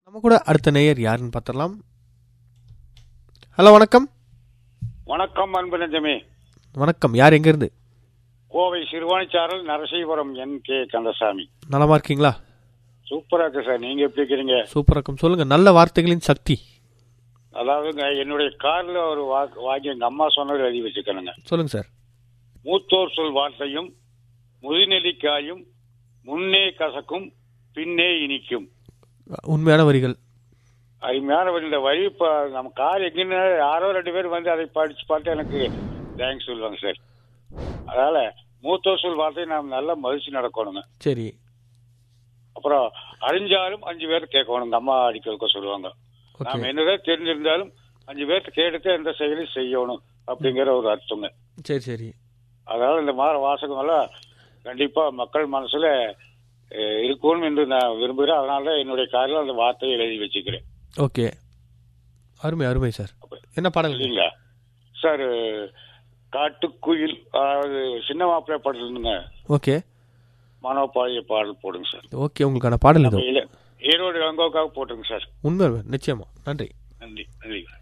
நம்ம கூட அடுத்த நேயர் யாருன்னு பார்த்துடலாம் ஹலோ வணக்கம் வணக்கம் அன்பு நெஞ்சமே வணக்கம் யார் எங்கேருந்து கோவை சிறுவாணிச்சாரல் நரசீபுரம் என் கே கந்தசாமி நலமா இருக்கீங்களா சூப்பரா இருக்கு சார் நீங்க எப்படி இருக்கிறீங்க சூப்பர் ரக்கம் சொல்லுங்க நல்ல வார்த்தைகளின் சக்தி அதாவதுங்க என்னுடைய கார்ல ஒரு வா- வாங்கி எங்க அம்மா சொன்னது எழுதி வச்சுக்கணுங்க சொல்லுங்க சார் மூத்தோர் சொல் வார்த்தையும் முதுநெல்லிக்காயும் முன்னே கசக்கும் பின்னே இனிக்கும் உண்மையான வரிகள் அருமையான வழி இந்த வழி இப்ப நம்ம கார் எங்கன்னு யாரோ ரெண்டு பேர் வந்து அதை படிச்சு பார்த்து எனக்கு தேங்க்ஸ் சொல்லுவாங்க சார் அதனால மூத்தோர் சொல் வார்த்தையை நாம் நல்லா மதிச்சு நடக்கணுங்க சரி அப்புறம் அறிஞ்சாலும் அஞ்சு பேர் கேட்கணும் அம்மா அடிக்கிறதுக்கு சொல்லுவாங்க ஓகே நாம என்னதான் தெரிஞ்சிருந்தாலும் அஞ்சு பேர்த்து கேட்டுட்டு எந்த செயலையும் செய்யணும் அப்படிங்கிற ஒரு அர்த்தங்க சரி சரி அதனால இந்த மாதிரி வாசகம் எல்லாம் கண்டிப்பா மக்கள் மனசுல அஹ், இருக்கணும் என்று நான் விரும்புகிறேன் அதனால தான் என்னுடைய காரில் அந்த வார்த்தையை எழுதி வச்சுக்கிறேன் ஓகே அருமை அருமை சார் என்ன பாடல் இல்லைங்களா சார் காட்டுக்குயில் அதாவது சின்ன மாப்பிள்ளை பாடல் இருந்துங்க ஓகே மனோபாய பாடல் போடுங்க சார் ஓகே உங்களுக்கான பாடல் இதோ இல்ல ஈரோடு இளங்கோக்காக போட்டுருங்க சார் உண்மை நிச்சயமா நன்றி நன்றி நன்றி